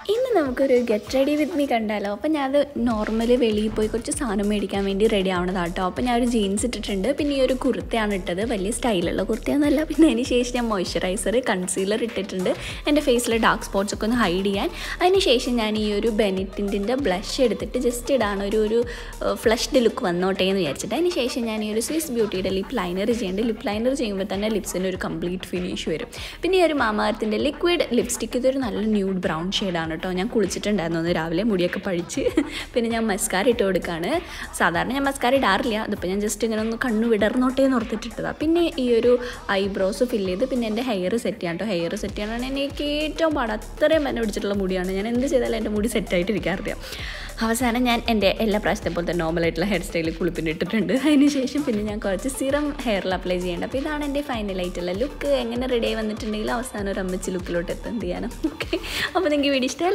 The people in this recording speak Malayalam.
ഇന്ന് നമുക്കൊരു ഗെറ്റ് റെഡി വിത്ത് മീ കണ്ടാലോ അപ്പം ഞാൻ അത് നോർമലി വെളിയിൽ പോയി കുറച്ച് സാധനം മേടിക്കാൻ വേണ്ടി റെഡി ആവണതാണ് കേട്ടോ അപ്പം ഞാൻ ഒരു ജീൻസ് ഇട്ടിട്ടുണ്ട് പിന്നെ ഈ ഒരു കുർത്തയാണ് ഇട്ടത് വലിയ സ്റ്റൈലുള്ള കുർത്തയൊന്നുമല്ല പിന്നെ അതിന് ശേഷം ഞാൻ മോയ്സ്ചറൈസർ കൺസീലർ ഇട്ടിട്ടുണ്ട് എൻ്റെ ഫേസിലെ ഡാർക്ക് സ്പോട്ട്സ് ഒക്കെ ഒന്ന് ഹൈഡ് ചെയ്യാൻ അതിന് ശേഷം ഞാൻ ഈ ഒരു ബെനിറ്റിൻ്റെ ബ്ലഷ് എടുത്തിട്ട് ജസ്റ്റ് ഇടാണ് ഒരു ഒരു ഫ്ലഷ്ഡ് ലുക്ക് വന്നോട്ടെ എന്ന് വിചാരിച്ചിട്ട് അതിന് ശേഷം ഞാൻ ഈ ഒരു സ്വിസ് ബ്യൂട്ടിയുടെ ലിപ്പ് ലൈനർ ചെയ്യേണ്ടത് ലിപ്പ് ലൈനർ ചെയ്യുമ്പോൾ തന്നെ ലിപ്സിന് ഒരു കംപ്ലീറ്റ് ഫിനിഷ് വരും പിന്നെ ഈ ഒരു മാമാർത്തിൻ്റെ ലിക്വിഡ് ലിപ്സ്റ്റിക്ക് ഇതൊരു നല്ല ന്യൂഡ് ബ്രൗൺ ഷെയ്ഡാണ് കേട്ടോ ഞാൻ കുളിച്ചിട്ടുണ്ടായിരുന്നു ഒന്ന് രാവിലെ മുടിയൊക്കെ പഴിച്ച് പിന്നെ ഞാൻ മസ്കാര ഇട്ട് കൊടുക്കുകയാണ് സാധാരണ ഞാൻ മസ്കാര ഇടാറില്ല അതിപ്പോൾ ഞാൻ ജസ്റ്റ് ഇങ്ങനെ ഒന്ന് കണ്ണു വിടർന്നോട്ടേ എന്ന് ഓർത്തിട്ടിട്ടതാണ് പിന്നെ ഈ ഒരു ഐബ്രോസ് ഫില്ല് ചെയ്ത് പിന്നെ എൻ്റെ ഹെയർ സെറ്റ് ചെയ്യാം കേട്ടോ ഹെയർ സെറ്റ് ചെയ്യാനാണ് എനിക്ക് ഏറ്റവും പാട് അത്രയും എന്നെ പിടിച്ചിട്ടുള്ള മുടിയാണ് ഞാൻ എന്ത് ചെയ്താലും എൻ്റെ മുടി സെറ്റായിട്ടിരിക്കാറില്ല അവസാനം ഞാൻ എൻ്റെ എല്ലാ പ്രാവശ്യത്തെ പോലത്തെ നോർമലായിട്ടുള്ള ഹെയർ സ്റ്റൈൽ കുളിപ്പിന് ഇട്ടിട്ടുണ്ട് അതിന് ശേഷം പിന്നെ ഞാൻ കുറച്ച് സിറം ഹെയറിൽ അപ്ലൈ ചെയ്യേണ്ടത് അപ്പോൾ ഇതാണ് എൻ്റെ ഫൈനലായിട്ടുള്ള ലുക്ക് എങ്ങനെ റെഡി ആയി വന്നിട്ടുണ്ടെങ്കിൽ അവസാനം ഒരു അമ്മച്ചി ലുക്കിലോട്ട് എത്തും ചെയ്യാനും ഓക്കെ അപ്പോൾ നിങ്ങൾക്ക് വീഡിയോ ഇഷ്ടമായി